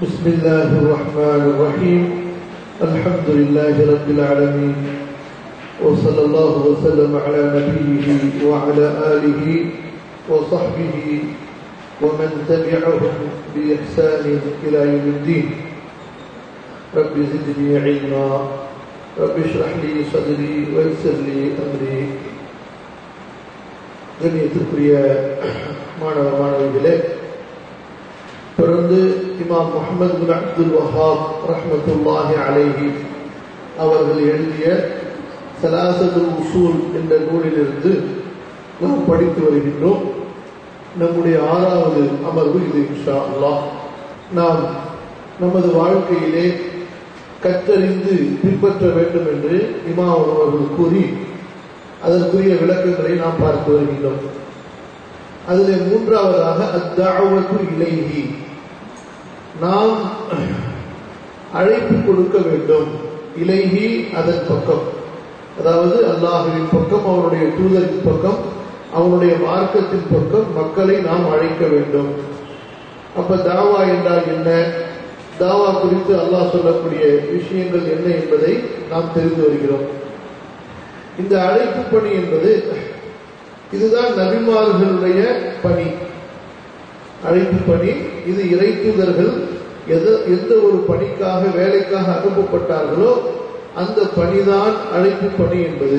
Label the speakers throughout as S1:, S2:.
S1: بسم الله الرحمن الرحيم الحمد لله رب العالمين وصلى الله وسلم على نبيه وعلى آله وصحبه ومن تبعهم بإحسان إلى يوم الدين رب زدني علما رب اشرح لي صدري ويسر لي أمري கண்ணியத்திற்குரிய மாணவ மாணவிகளே தொடர்ந்து இமாம் முகமது பின் அப்துல் வஹாப் ரஹமத்துல்லாஹி அலைஹி அவர்கள் எழுதிய சலாசதுல் உசூல் என்ற நூலிலிருந்து நாம் படித்து வருகின்றோம் நம்முடைய ஆறாவது அமர்வு இது இன்ஷா அல்லாஹ் நாம் நமது வாழ்க்கையிலே கற்றறிந்து பின்பற்ற வேண்டும் என்று இமாம் அவர்கள் கூறி அதற்குரிய விளக்கங்களை நாம் பார்த்து வருகின்றோம் அதில் மூன்றாவதாக அத்தாவத்து இலைஹி நாம் அழைப்பு கொடுக்க வேண்டும் இலைஹி அதன் பக்கம் அதாவது அல்லாஹுவின் பக்கம் அவனுடைய தூதரின் பக்கம் அவனுடைய மார்க்கத்தின் பக்கம் மக்களை நாம் அழைக்க வேண்டும் அப்ப தாவா என்றால் என்ன தாவா குறித்து அல்லாஹ் சொல்லக்கூடிய விஷயங்கள் என்ன என்பதை நாம் தெரிந்து வருகிறோம் இந்த அழைப்பு பணி என்பது இதுதான் நபிமார்களுடைய பணி அழைப்பு பணி இது இறை தூதர்கள் எந்த ஒரு பணிக்காக வேலைக்காக அனுப்பப்பட்டார்களோ அந்த பணிதான் அழைப்பு பணி என்பது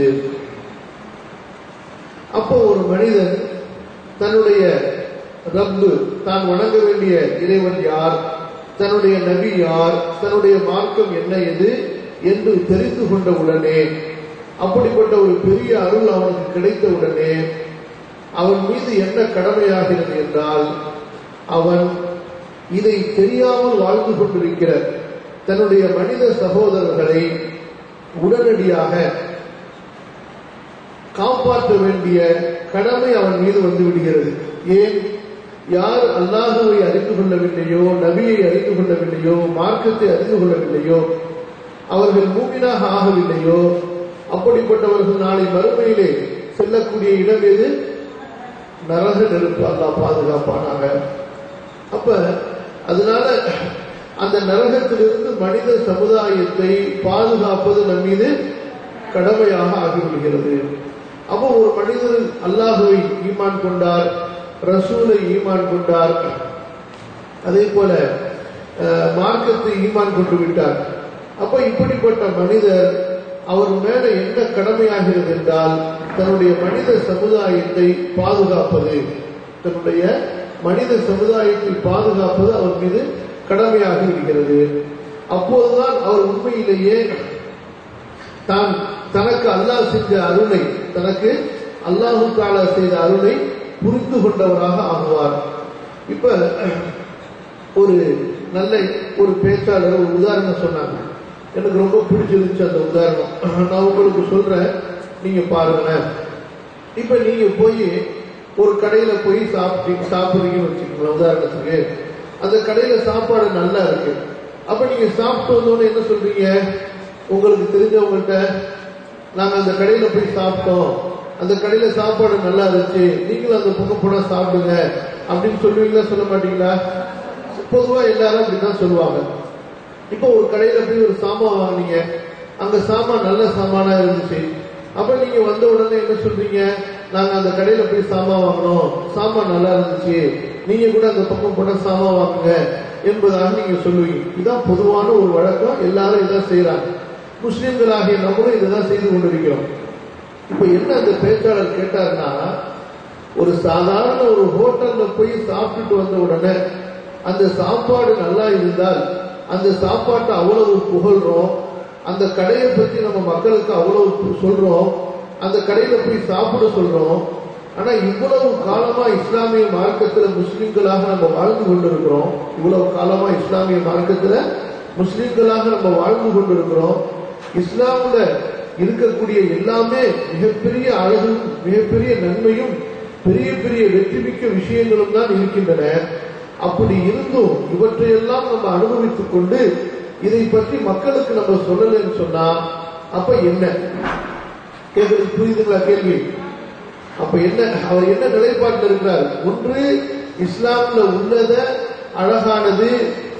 S1: அப்போ ஒரு மனிதன் தன்னுடைய ரப்பு தான் வணங்க வேண்டிய இறைவன் யார் தன்னுடைய நபி யார் தன்னுடைய மார்க்கம் என்ன எது என்று தெரிந்து கொண்ட உடனே அப்படிப்பட்ட ஒரு பெரிய அருள் அவனுக்கு கிடைத்த உடனே அவன் மீது என்ன கடமையாகிறது என்றால் அவன் இதை தெரியாமல் வாழ்ந்து கொண்டிருக்கிற தன்னுடைய மனித சகோதரர்களை உடனடியாக காப்பாற்ற வேண்டிய கடமை அவன் மீது வந்து விடுகிறது ஏன் யார் அல்லாஹுவை அறிந்து கொள்ளவில்லையோ நபியை அறிந்து கொள்ளவில்லையோ மார்க்கத்தை அறிந்து கொள்ளவில்லையோ அவர்கள் மூமினாக ஆகவில்லையோ அப்படிப்பட்டவர்கள் நாளை மறுமையிலே செல்லக்கூடிய இடம் எது நரக நெருப்பு அல்லா பாதுகாப்பானாக அப்ப அதனால அந்த நரகத்திலிருந்து மனித சமுதாயத்தை பாதுகாப்பது நம் மீது கடமையாக ஆகிவிடுகிறது அப்போ ஒரு மனிதர் அல்லாஹுவை ஈமான் கொண்டார் ரசூலை ஈமான் கொண்டார் அதே போல மார்க்கத்தை ஈமான் கொண்டு விட்டார் அப்ப இப்படிப்பட்ட மனிதர் அவர் மேல என்ன கடமையாகிறது என்றால் தன்னுடைய மனித சமுதாயத்தை பாதுகாப்பது தன்னுடைய மனித சமுதாயத்தை பாதுகாப்பது அவர் மீது கடமையாக இருக்கிறது அப்போதுதான் அவர் உண்மையிலேயே தான் தனக்கு அல்லாஹ் செஞ்ச அருளை தனக்கு அல்லாஹு தாலா செய்த அருளை புரிந்து கொண்டவராக ஆகுவார் இப்ப ஒரு நல்ல ஒரு பேச்சாளர் ஒரு உதாரணம் சொன்னாங்க எனக்கு ரொம்ப பிடிச்சிருந்துச்சு அந்த உதாரணம் நான் உங்களுக்கு சொல்றேன் நீங்க பாருங்களேன் இப்ப நீங்க போய் ஒரு கடையில போய் சாப்பிட்டு சாப்பிடுறீங்கன்னு வச்சுக்கோங்களேன் உதாரணத்துக்கு அந்த கடையில சாப்பாடு நல்லா இருக்கு அப்ப நீங்க சாப்பிட்டு வந்தோன்னு என்ன சொல்றீங்க உங்களுக்கு தெரிஞ்சவங்கள்ட்ட நாங்க அந்த கடையில போய் சாப்பிட்டோம் அந்த கடையில சாப்பாடு நல்லா இருந்துச்சு நீங்களும் அந்த பக்கம் போனா சாப்பிடுங்க அப்படின்னு சொல்லுவீங்களா சொல்ல மாட்டீங்களா பொதுவா எல்லாரும் அப்படிதான் சொல்லுவாங்க இப்போ ஒரு கடையில போய் ஒரு சாமான் வாங்கினீங்க அங்க சாமான் நல்ல சாமானா இருந்துச்சு அப்ப நீங்க வந்த உடனே என்ன சொல்றீங்க நாங்க அந்த கடையில போய் சாமான் வாங்கினோம் சாமான் நல்லா இருந்துச்சு நீங்க கூட அந்த பக்கம் போன சாமான் வாங்குங்க என்பதாக நீங்க சொல்லுவீங்க இதுதான் பொதுவான ஒரு வழக்கம் எல்லாரும் இதான் செய்யறாங்க முஸ்லிம்களாகிய நம்மளும் இதைதான் செய்து கொண்டிருக்கிறோம் இப்ப என்ன அந்த பேச்சாளர் கேட்டாருன்னா ஒரு சாதாரண ஒரு ஹோட்டல்ல போய் சாப்பிட்டுட்டு வந்த உடனே அந்த சாப்பாடு நல்லா இருந்தால் அந்த சாப்பாட்டை அவ்வளவு புகழ்றோம் அந்த கடையை பத்தி நம்ம மக்களுக்கு அவ்வளவு சொல்றோம் அந்த கடையில போய் சாப்பிட சொல்றோம் ஆனா இவ்வளவு காலமா இஸ்லாமிய மார்க்கத்துல முஸ்லிம்களாக நம்ம வாழ்ந்து கொண்டிருக்கிறோம் இவ்வளவு காலமா இஸ்லாமிய மார்க்கத்துல முஸ்லிம்களாக நம்ம வாழ்ந்து கொண்டிருக்கிறோம் இஸ்லாம்ல இருக்கக்கூடிய எல்லாமே மிகப்பெரிய அழகு மிகப்பெரிய நன்மையும் பெரிய பெரிய வெற்றிமிக்க விஷயங்களும் தான் இருக்கின்றன அப்படி இருந்தும் இவற்றையெல்லாம் நம்ம அனுபவித்துக் கொண்டு இதை பற்றி மக்களுக்கு நம்ம சொல்லலன்னு சொன்னா அப்ப என்ன கேட்கறது புரியுதுங்களா கேள்வி அப்ப என்ன அவர் என்ன நிலைப்பாட்டில் இருக்கிறார் ஒன்று இஸ்லாம்ல உள்ளத அழகானது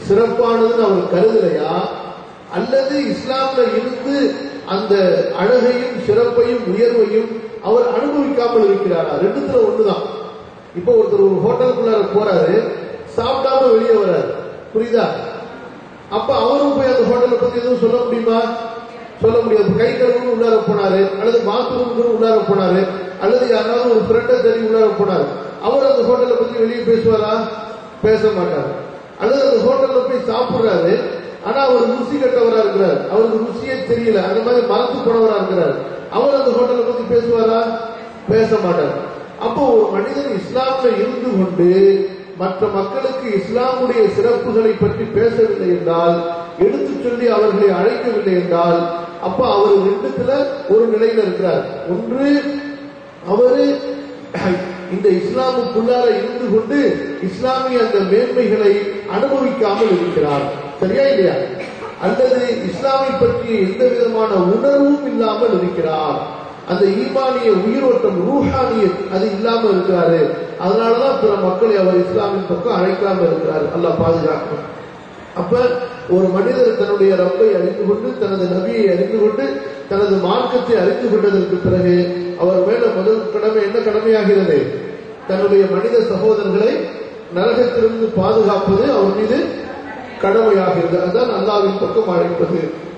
S1: சிறப்பானதுன்னு அவர் கருதலையா அல்லது இஸ்லாம்ல இருந்து அந்த அழகையும் சிறப்பையும் உயர்வையும் அவர் அனுபவிக்காமல் இருக்கிறாரா ரெண்டுத்துல ஒண்ணுதான் இப்போ ஒருத்தர் ஒரு ஹோட்டலுக்குள்ளார போறாரு சாப்பிடாம வெளியே வராரு புரியுதா அப்ப அவரும் போய் அந்த ஹோட்டலை பத்தி எதுவும் சொல்ல முடியுமா சொல்ல முடியாது கை கழுவுன்னு உள்ளார போனாரு அல்லது பாத்ரூமுக்கு உள்ளார போனாரு அல்லது யாராவது ஒரு ஃப்ரெண்டை தேடி உள்ளார போனாரு அவர் அந்த ஹோட்டலை பத்தி வெளியே பேசுவாரா பேச மாட்டார் அல்லது அந்த ஹோட்டல்ல போய் சாப்பிடுறாரு ஆனா அவர் ருசி கட்டவரா இருக்கிறார் அவருக்கு ருசியே தெரியல அந்த மாதிரி மறந்து போனவரா இருக்கிறார் அவர் அந்த ஹோட்டலை பத்தி பேசுவாரா பேச மாட்டார் அப்போ ஒரு மனிதன் இஸ்லாம்ல இருந்து கொண்டு மற்ற மக்களுக்கு இஸ்லாமுடைய சிறப்புகளை பற்றி பேசவில்லை என்றால் எடுத்து சொல்லி அவர்களை அழைக்கவில்லை என்றால் அப்ப அவர் ரெண்டுத்துல ஒரு நிலையில இருக்கிறார் ஒன்று அவரு இந்த இஸ்லாமுக்குள்ளார இருந்து கொண்டு இஸ்லாமிய அந்த மேன்மைகளை அனுபவிக்காமல் இருக்கிறார் சரியா இல்லையா அல்லது இஸ்லாமை பற்றிய எந்த விதமான உணர்வும் இல்லாமல் இருக்கிறார் அந்த ஈமானிய உயிரோட்டம் ரூஹானிய அது இல்லாம இருக்கிறாரு அதனாலதான் பிற மக்களை அவர் இஸ்லாமின் பக்கம் அழைக்காம இருக்கிறார் அல்லாஹ் பாதுகாக்கணும் அப்ப ஒரு மனிதர் தன்னுடைய ரப்பை அறிந்து கொண்டு தனது நபியை அறிந்து கொண்டு தனது மார்க்கத்தை அறிந்து கொண்டதற்கு பிறகு அவர் மேல முதல் கடமை என்ன கடமையாகிறது தன்னுடைய மனித சகோதரர்களை நரகத்திலிருந்து பாதுகாப்பது அவர் மீது கடமையாகிறது அதுதான் அல்லாவின் பக்கம் அழைப்பது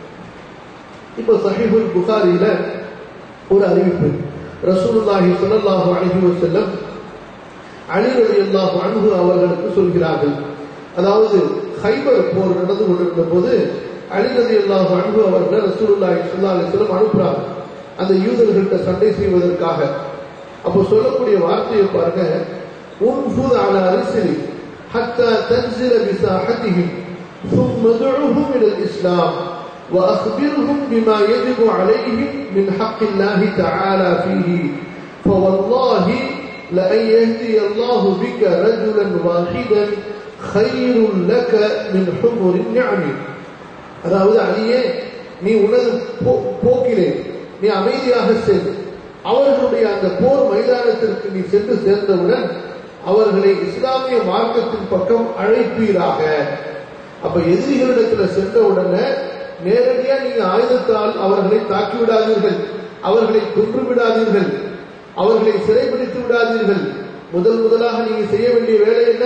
S1: இப்ப சஹிபுல் புகாரியில ஒரு அறிவிப்பு ரசூலுல்லாஹி ஸல்லல்லாஹு அலைஹி வஸல்லம் அலி ரலியல்லாஹு அன்ஹு அவர்களுக்கு சொல்கிறார்கள் அதாவது ஹைபர் போர் நடந்து கொண்டிருந்த போது அலி ரலியல்லாஹு அன்ஹு அவர்களை ரசூலுல்லாஹி ஸல்லல்லாஹு அலைஹி வஸல்லம் அனுப்புறாங்க அந்த யூதர்கள்ட்ட சண்டை செய்வதற்காக அப்போ சொல்லக்கூடிய வார்த்தையை பாருங்க உன்ஃபுத் அலா அரிசிலி حتى تنزل بساحتهم ثم ادعهم الى الاسلام واخبرهم بما يجب عليهم من حق الله تعالى فيه فوالله لأن يهدي الله بك رجلا واحدا خير لك من حمر النعم அதாவது அலியே நீ உனது போக்கிலே நீ அமைதியாக செல் அவர்களுடைய அந்த போர் மைதானத்திற்கு நீ சென்று சேர்ந்தவுடன் அவர்களை இஸ்லாமிய மார்க்கத்தின் பக்கம் அழைப்பீராக அப்ப எதிரிகளிடத்துல சென்ற உடனே நேரடியா நீங்க ஆயுதத்தால் அவர்களை தாக்கி விடாதீர்கள் அவர்களை கொன்று விடாதீர்கள் அவர்களை சிறைபிடித்து விடாதீர்கள் முதல் முதலாக நீங்க செய்ய வேண்டிய வேலை என்ன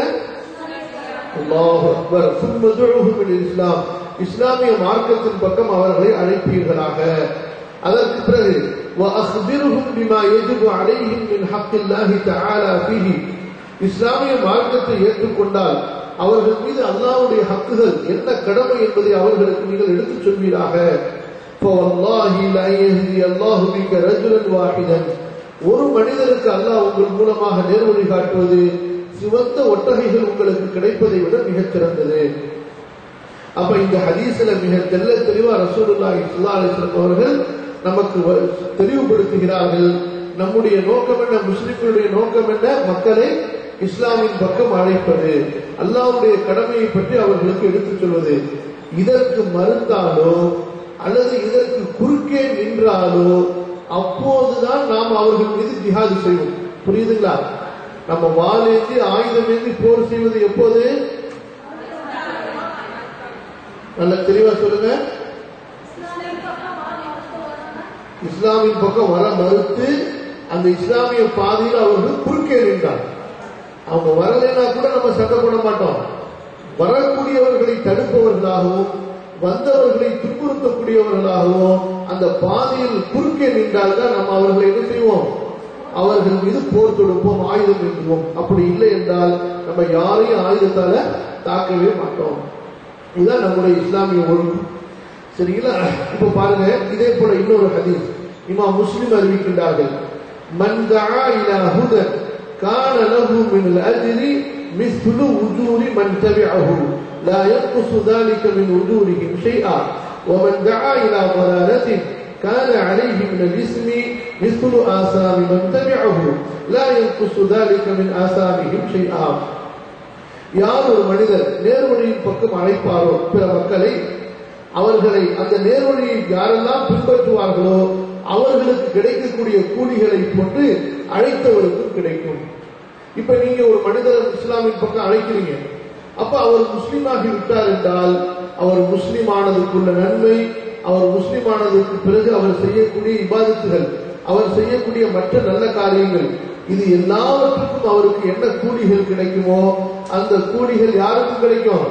S1: அல்லாஹ் அக்பர் இஸ்லாம் இஸ்லாமிய மார்க்கத்தின் பக்கம் அவர்களை அழைப்பீர்களாக அதற்கு பிறகு وأخبرهم بما يجب عليهم من حق الله تعالى فيه இஸ்லாமிய மார்க்கத்தை ஏற்றுக்கொண்டால் அவர்கள் மீது அல்லாவுடைய ஹக்குகள் என்ன கடமை என்பதை அவர்களுக்கு நீங்கள் எடுத்துச் சொல்வீராக ஒரு மனிதருக்கு அல்லாஹ் உங்கள் மூலமாக நேர்வழி காட்டுவது சிவந்த ஒட்டகைகள் உங்களுக்கு கிடைப்பதை விட மிகச் சிறந்தது அப்ப இந்த ஹதீஸ்ல மிக தெல்ல தெளிவா ரசூலுல்லாஹி ஸல்லல்லாஹு அலைஹி வஸல்லம் அவர்கள் நமக்கு தெளிவுபடுத்துகிறார்கள் நம்முடைய நோக்கம் என்ன முஸ்லிம்களுடைய நோக்கம் என்ன மக்களை இஸ்லாமின் பக்கம் அழைப்பது அல்லாவுடைய கடமையை பற்றி அவர்களுக்கு எடுத்துச் சொல்வது இதற்கு மறுத்தாலோ அல்லது இதற்கு குறுக்கே நின்றாலோ அப்போதுதான் நாம் அவர்கள் மீது ஜிஹாது செய்வோம் புரியுதுங்களா நம்ம வாழேந்தி ஆயுதம் ஏந்தி போர் செய்வது எப்போது நல்ல தெளிவா சொல்லுங்க இஸ்லாமின் பக்கம் வர மறுத்து அந்த இஸ்லாமிய பாதையில் அவர்கள் குறுக்கே நின்றார் அவங்க வரலைன்னா கூட நம்ம சண்டை போட மாட்டோம் வரக்கூடியவர்களை தடுப்பவர்களாகவும் வந்தவர்களை துன்புறுத்தக்கூடியவர்களாகவும் அந்த பாதையில் குறுக்கே நின்றால் தான் நம்ம அவர்களை என்ன செய்வோம் அவர்கள் மீது போர் தொடுப்போம் ஆயுதம் ஏற்றுவோம் அப்படி இல்லை என்றால் நம்ம யாரையும் ஆயுதத்தால தாக்கவே மாட்டோம் இதுதான் நம்முடைய இஸ்லாமிய ஒழுங்கு சரிங்களா இப்ப பாருங்க இதே போல இன்னொரு ஹதீஸ் இமா முஸ்லிம் அறிவிக்கின்றார்கள் மன் தஆ இலா ஹுதன் கான லஹு மின் அல்-அஜ்ரி மிஸ்லு உஜூரி மன் தபிஅஹு لا ينقص ذلك من أجورهم شيئا ومن دعا إلى ضلالة كان عليه من الاسم مثل آثام من تبعه لا ينقص ذلك من آثامهم شيئا யார் ஒரு மனிதர் நேர்வழியின் பக்கம் அழைப்பாரோ பிற மக்களை அவர்களை அந்த நேர்வழியை யாரெல்லாம் பின்பற்றுவார்களோ அவர்களுக்கு கிடைக்கக்கூடிய கூலிகளை போன்று அழைத்தவருக்கும் கிடைக்கும் இப்ப நீங்க ஒரு மனிதர் இஸ்லாமின் பக்கம் அழைக்கிறீங்க அப்ப அவர் முஸ்லீமாகி விட்டார் என்றால் அவர் முஸ்லிமானதுக்குள்ள நன்மை அவர் முஸ்லிமானதுக்கு பிறகு அவர் செய்யக்கூடிய இபாதத்துகள் அவர் செய்யக்கூடிய மற்ற நல்ல காரியங்கள் இது எல்லாவற்றுக்கும் அவருக்கு என்ன கூலிகள் கிடைக்குமோ அந்த கூலிகள் யாருக்கும் கிடைக்கும்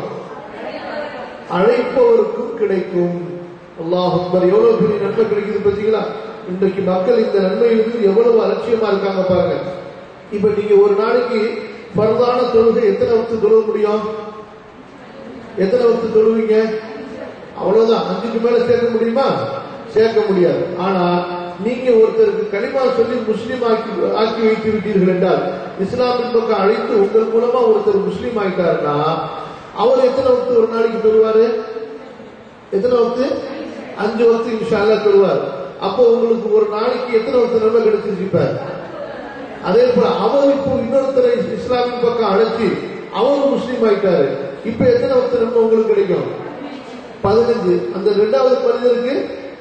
S1: அழைப்பவருக்கும் கிடைக்கும் அல்லாஹ் அக்பர் எவ்வளவு பெரிய நன்மை கிடைக்குது பார்த்தீங்களா இன்றைக்கு மக்கள் இந்த நன்மையிலிருந்து எவ்வளவு அலட்சியமா இருக்காங்க பாருங்க இப்ப நீங்க ஒரு நாளைக்கு பரதான தொழுகை எத்தனை வகுத்து தொழுக முடியும் எத்தனை வகுத்து தொழுவீங்க அவ்வளவுதான் அஞ்சுக்கு மேல சேர்க்க முடியுமா சேர்க்க முடியாது ஆனா நீங்க ஒருத்தருக்கு கனிமா சொல்லி முஸ்லீம் ஆக்கி ஆக்கி வைத்து விட்டீர்கள் என்றால் இஸ்லாமின் பக்கம் அழைத்து உங்கள் மூலமா ஒருத்தர் முஸ்லீம் ஆயிட்டாருன்னா அவர் எத்தனை வகுத்து ஒரு நாளைக்கு தொழுவாரு எத்தனை வகுத்து அஞ்சு வகுத்து இன்ஷால்லா தொழுவார் அப்போ உங்களுக்கு ஒரு நாளைக்கு எத்தனை வகுத்து நன்மை கிடைச்சிருப்பார் அதே போல அவர் இப்போ இன்னொருத்தரை இஸ்லாமின் பக்கம் அழைச்சி அவரும் முஸ்லீம் ஆயிட்டாரு இப்ப எத்தனை வகுத்து நன்மை உங்களுக்கு கிடைக்கும் பதினஞ்சு அந்த ரெண்டாவது மனிதருக்கு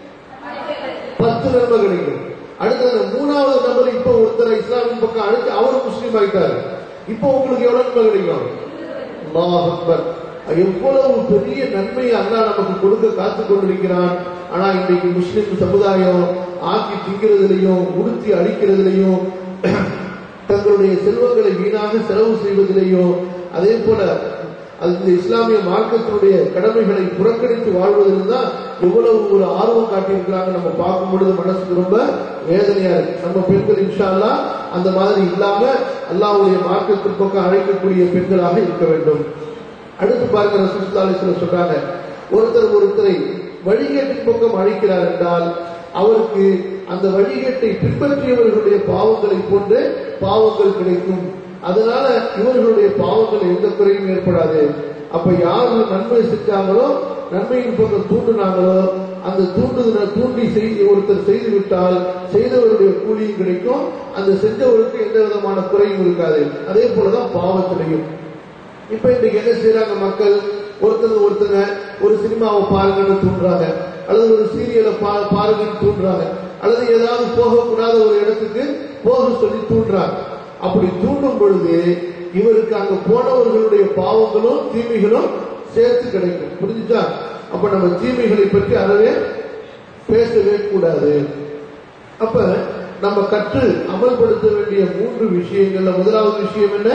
S1: பத்து நன்மை கிடைக்கும் அடுத்தது மூணாவது நபர் இப்ப ஒருத்தரை இஸ்லாமின் பக்கம் அழைச்சு அவரும் முஸ்லீம் ஆயிட்டாரு இப்போ உங்களுக்கு எவ்வளவு நன்மை கிடைக்கும் அல்லாஹ் அக்பர் எவ்வளவு பெரிய நன்மையை அல்லாஹ் நமக்கு கொடுக்க காத்து கொண்டிருக்கிறான் ஆனா இன்றைக்கு முஸ்லிம் சமுதாயம் ஆக்கி திங்கிறதுலையும் உடுத்தி அடிக்கிறதுலையும் தங்களுடைய செல்வங்களை வீணாக செலவு செய்வதிலேயும் அதே போல அந்த இஸ்லாமிய மார்க்கத்தினுடைய கடமைகளை புறக்கணித்து வாழ்வதில் தான் எவ்வளவு ஒரு ஆர்வம் காட்டியிருக்கிறாங்க நம்ம பார்க்கும் பொழுது மனசுக்கு ரொம்ப வேதனையா இருக்கு நம்ம பெண்கள் இன்ஷா அல்லா அந்த மாதிரி இல்லாம அல்லாவுடைய மார்க்கத்தின் பக்கம் அழைக்கக்கூடிய பெண்களாக இருக்க வேண்டும் அடுத்து பாருங்க ரசூலுல்லாஹி சொல்றாங்க ஒருத்தர் ஒருத்தரை வழிகேட்டின் பக்கம் அழைக்கிறார் என்றால் அவருக்கு அந்த வழிகேட்டை பின்பற்றியவர்களுடைய பாவங்களை போன்று பாவங்கள் கிடைக்கும் அதனால இவர்களுடைய பாவங்கள் எந்த குறையும் ஏற்படாது அப்ப யார் நன்மை செஞ்சாங்களோ நன்மையின் பக்கம் தூண்டுனாங்களோ அந்த தூண்டுதலை தூண்டி செய்து ஒருத்தர் செய்து விட்டால் செய்தவருடைய கூலியும் கிடைக்கும் அந்த செஞ்சவருக்கு எந்த விதமான குறையும் இருக்காது அதே போலதான் பாவத்திலையும் இப்ப இன்னைக்கு என்ன செய்யறாங்க மக்கள் ஒருத்தர் ஒருத்தங்க ஒரு சினிமாவை பாருங்கன்னு தூண்டுறாங்க அல்லது ஒரு சீரியலை பாருங்கன்னு தூண்டுறாங்க அல்லது ஏதாவது போகக்கூடாத ஒரு இடத்துக்கு போக சொல்லி தூண்டுறாங்க அப்படி தூண்டும் பொழுது இவருக்கு அங்க போனவர்களுடைய பாவங்களும் தீமைகளும் சேர்த்து கிடைக்கும் புரிஞ்சுச்சா அப்ப நம்ம தீமைகளை பற்றி அறவே பேசவே கூடாது அப்ப நம்ம கற்று அமல்படுத்த வேண்டிய மூன்று விஷயங்கள்ல முதலாவது விஷயம் என்ன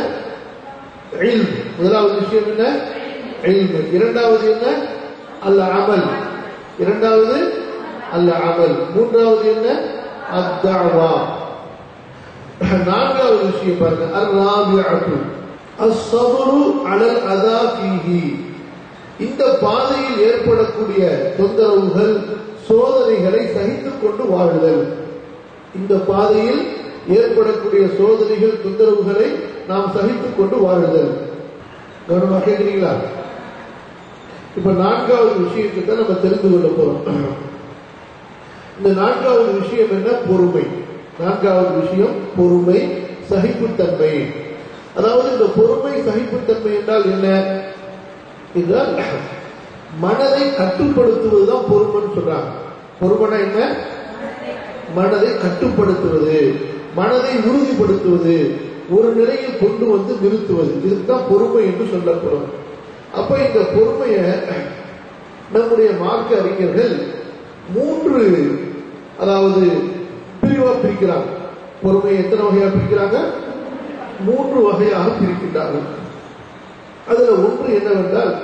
S1: முதலாவது விஷயம் என்ன இரண்டாவது என்ன அல்ல அமல் இரண்டாவது அல்ல அமல் மூன்றாவது என்ன அத்தாவா நான்காவது விஷயம் பாருங்க அர்ராபியத்து அஸ்ஸபரு அலல் அதா ஃபீஹி இந்த பாதையில் ஏற்படக்கூடிய தொந்தரவுகள் சோதனைகளை சகித்துக் கொண்டு வாழுதல் இந்த பாதையில் ஏற்படக்கூடிய சோதனைகள் தொந்தரவுகளை நாம் சகித்துக் கொண்டு வாழுதல் கவனமா கேட்கிறீங்களா இப்ப நான்காவது விஷயத்தை தான் நம்ம தெரிந்து கொள்ள போறோம் இந்த நான்காவது விஷயம் என்ன பொறுமை நான்காவது விஷயம் பொறுமை சகிப்புத்தன்மை அதாவது இந்த பொறுமை சகிப்புத்தன்மை என்றால் என்ன என்றால் மனதை கட்டுப்படுத்துவதுதான் பொறுமைன்னு சொல்றாங்க பொறுமைனா என்ன மனதை கட்டுப்படுத்துவது மனதை உறுதிப்படுத்துவது ஒரு நிலையில் கொண்டு வந்து நிறுத்துவது இதுக்குதான் பொறுமை என்று சொல்லப்படும் அப்ப இந்த பொறுமைய நம்முடைய மார்க்க அறிஞர்கள் மூன்று அதாவது பிரிவா பிரிக்கிறாங்க பொறுமையை எத்தனை வகையா பிரிக்கிறாங்க மூன்று வகையாக பிரிக்கின்றார்கள் அதுல ஒன்று என்னவென்றால்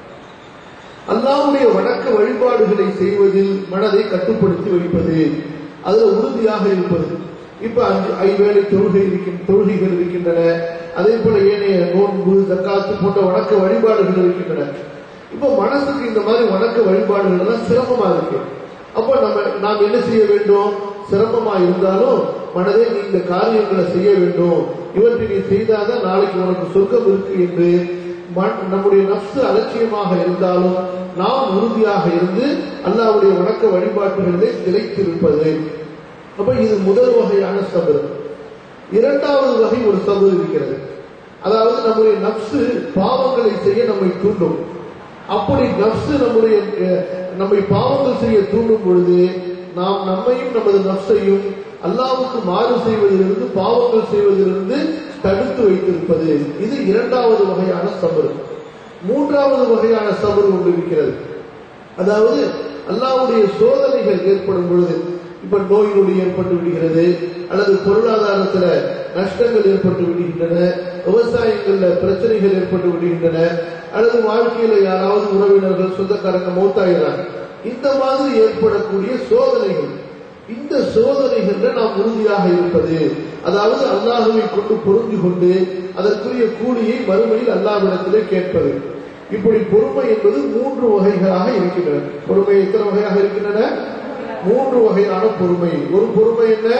S1: அல்லாவுடைய வணக்க வழிபாடுகளை செய்வதில் மனதை கட்டுப்படுத்தி வைப்பது அதுல உறுதியாக இருப்பது இப்ப அஞ்சு ஐவேளை தொழுகை இருக்கின்ற தொழுகைகள் இருக்கின்றன அதே போல ஏனைய நோன்பு தக்காத்து போன்ற வணக்க வழிபாடுகள் இருக்கின்றன இப்போ மனசுக்கு இந்த மாதிரி வணக்க வழிபாடுகள் எல்லாம் சிரமமா இருக்கு அப்ப நம்ம நாம் என்ன செய்ய வேண்டும் சிரமமா இருந்தாலும் மனதே நீ இந்த காரியங்களை செய்ய வேண்டும் இவற்றை நீ செய்தாதான் நாளைக்கு உனக்கு சொர்க்கம் இருக்கு என்று நம்முடைய நப்சு அலட்சியமாக இருந்தாலும் நாம் உறுதியாக இருந்து அல்லாவுடைய வணக்க வழிபாட்டுகளிலே நிலைத்திருப்பது அப்ப இது முதல் வகையான சபர் இரண்டாவது வகை ஒரு சபர் இருக்கிறது அதாவது நம்முடைய நப்சு பாவங்களை செய்ய நம்மை தூண்டும் அப்படி நப்சு நம்முடைய நம்மை பாவங்கள் செய்ய தூண்டும் பொழுது நாம் நம்மையும் நமது நப்சையும் அல்லாவுக்கு மாறு செய்வதிலிருந்து பாவங்கள் செய்வதிலிருந்து தடுத்து வைத்திருப்பது இது இரண்டாவது வகையான சபர் மூன்றாவது வகையான சபர் ஒன்று இருக்கிறது அதாவது அல்லாவுடைய சோதனைகள் ஏற்படும் பொழுது இப்ப நோய் நொடி ஏற்பட்டு விடுகிறது அல்லது பொருளாதாரத்துல நஷ்டங்கள் ஏற்பட்டு விடுகின்றன விவசாயங்கள்ல பிரச்சனைகள் ஏற்பட்டு விடுகின்றன அல்லது வாழ்க்கையில யாராவது உறவினர்கள் சொந்தக்காரங்க மௌத்தாகிறாங்க இந்த மாதிரி ஏற்படக்கூடிய சோதனைகள் இந்த சோதனைகள்ல நாம் உறுதியாக இருப்பது அதாவது அல்லாஹுவை கொண்டு பொருந்தி கொண்டு அதற்குரிய கூலியை மறுமையில் அல்லாவிடத்திலே கேட்பது இப்படி பொறுமை என்பது மூன்று வகைகளாக இருக்கின்றன பொறுமை எத்தனை வகையாக இருக்கின்றன மூன்று வகையான பொறுமை ஒரு பொறுமை என்ன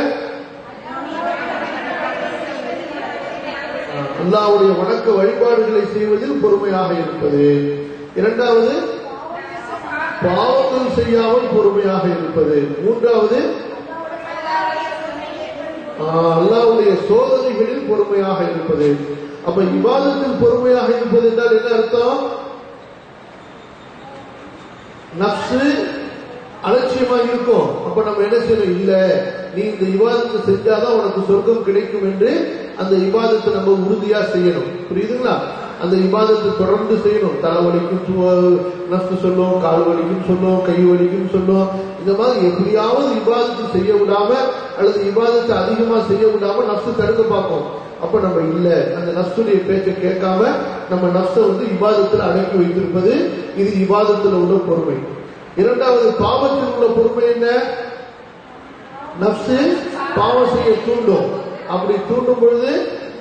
S1: அல்லாவுடைய வணக்க வழிபாடுகளை செய்வதில் பொறுமையாக இருப்பது இரண்டாவது பாவங்கள் செய்யாமல் பொறுமையாக இருப்பது மூன்றாவது அல்லாவுடைய சோதனைகளில் பொறுமையாக இருப்பது அப்ப விவாதத்தில் பொறுமையாக இருப்பது என்றால் என்ன அர்த்தம் நப்சு அலட்சியமாக இருக்கும் அப்ப நம்ம என்ன செய்யணும் இல்ல நீ இந்த விவாதத்தை செஞ்சாதான் உனக்கு சொர்க்கம் கிடைக்கும் என்று அந்த விவாதத்தை நம்ம உறுதியா செய்யணும் புரியுதுங்களா அந்த விவாதத்தை தொடர்ந்து செய்யணும் தலைவலிக்கும் நஷ்டு சொல்லும் கால் வலிக்கும் சொல்லும் கை வலிக்கும் சொல்லும் இந்த மாதிரி எப்படியாவது விவாதத்தை செய்ய விடாம அல்லது விவாதத்தை அதிகமா செய்ய விடாம நஷ்டு தடுக்க பார்ப்போம் அப்ப நம்ம இல்ல அந்த நஷ்டுடைய பேச்சை கேட்காம நம்ம நஷ்ட வந்து விவாதத்தில் அடக்கி வைத்திருப்பது இது விவாதத்தில் உள்ள பொறுமை இரண்டாவது பாவத்தில் உள்ள பொறுமை என்ன நப்சு பாவம் செய்ய தூண்டும் அப்படி தூண்டும் பொழுது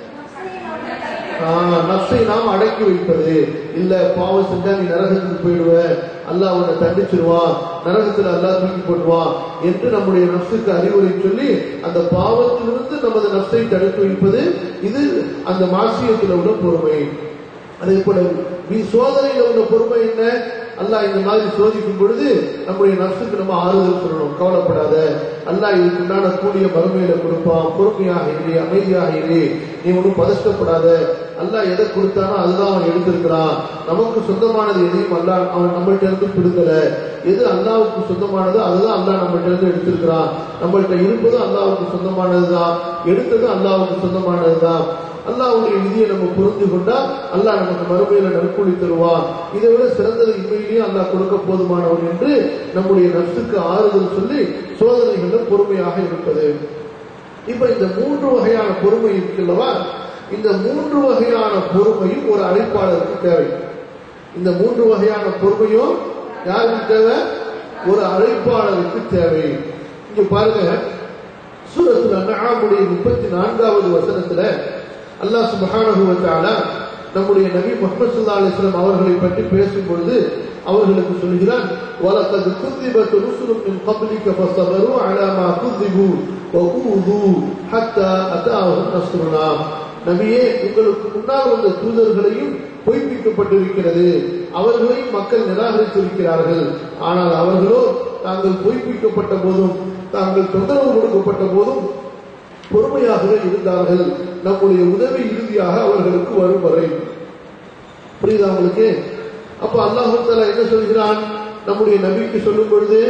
S1: நப்சை நாம் அடக்கி வைப்பது இல்ல பாவம் செஞ்சா நீ நரகத்துக்கு போயிடுவ அல்லாஹ் உன்னை தண்டிச்சிருவான் நரகத்துல அல்லாஹ் தூக்கி போடுவான் என்று நம்முடைய நப்சுக்கு அறிவுரை சொல்லி அந்த பாவத்திலிருந்து நமது நப்சை தடுத்து வைப்பது இது அந்த மாசியத்தில் உள்ள பொறுமை அதே போல சோதனையில உள்ள பொறுமை என்ன அல்லாஹ் இந்த மாதிரி சோதிக்கும் பொழுது நம்முடைய நப்சுக்கு நம்ம ஆறுதல் சொல்லணும் கவலைப்படாத அல்லாஹ் இதுக்கு உண்டான கூடிய மறுமையில கொடுப்பான் பொறுமையாக இரு அமைதியாக இரு நீ ஒன்றும் பதஷ்டப்படாத அல்லாஹ் எதை கொடுத்தானோ அதுதான் அவன் எடுத்திருக்கிறான் நமக்கு சொந்தமானது எதையும் அல்லாஹ் அவன் நம்மள்ட்ட இருந்து பிடுங்கல எது அல்லாவுக்கு சொந்தமானதோ அதுதான் அல்லாஹ் நம்மள்ட்ட இருந்து எடுத்திருக்கிறான் நம்மள்ட்ட இருப்பதும் அல்லாவுக்கு சொந்தமானதுதான் எடுத்ததும் அல்லாவுக்கு சொந்தமானதுதான் அல்லாவுடைய விதியை நம்ம புரிந்து கொண்டா அல்லாஹ் நமக்கு மறுமையில நற்கூலி தருவான் இதை விட சிறந்தது இன்மையிலேயே அல்லாஹ் கொடுக்க போதுமானவன் என்று நம்முடைய நப்சுக்கு ஆறுதல் சொல்லி சோதனைகள்ல பொறுமையாக இருப்பது இப்ப இந்த மூன்று வகையான பொறுமை இருக்குல்லவா இந்த மூன்று வகையான பொறுமையும் ஒரு அழைப்பாளருக்கு தேவை இந்த மூன்று வகையான பொறுமையும் யாருக்கு தேவை ஒரு அழைப்பாளருக்கு தேவை இங்க பாருங்க சூரத்துல அண்ணாமுடைய முப்பத்தி நான்காவது வசனத்துல அல்லாஹ் சுபஹானஹு வ தஆலா நம்முடைய நபி முஹம்மது ஸல்லல்லாஹு அலைஹி வஸல்லம் அவர்களை பற்றி பேசும் பொழுது அவர்களுக்கு சொல்கிறான் வலக்கத் குதிபத் ருசுலும் மின் قبلك فصبروا على ما كذبوا وأوذوا حتى أتاهم نصرنا நபியே உங்களுக்கு முன்னால் வந்த தூதர்களையும் பொய்ப்பிக்கப்பட்டிருக்கிறது அவர்களையும் மக்கள் நிராகரித்திருக்கிறார்கள் ஆனால் அவர்களோ தாங்கள் பொய்ப்பிக்கப்பட்ட போதும் தாங்கள் தொந்தரவு கொடுக்கப்பட்ட போதும் பொறுமையாகவே இருந்தார்கள் நம்முடைய உதவி இறுதியாக அவர்களுக்கு வரும் வரை புரியுதா உங்களுக்கு அப்ப அல்லாஹால என்ன சொல்கிறான் நம்முடைய நபிக்கு சொல்லும் பொழுது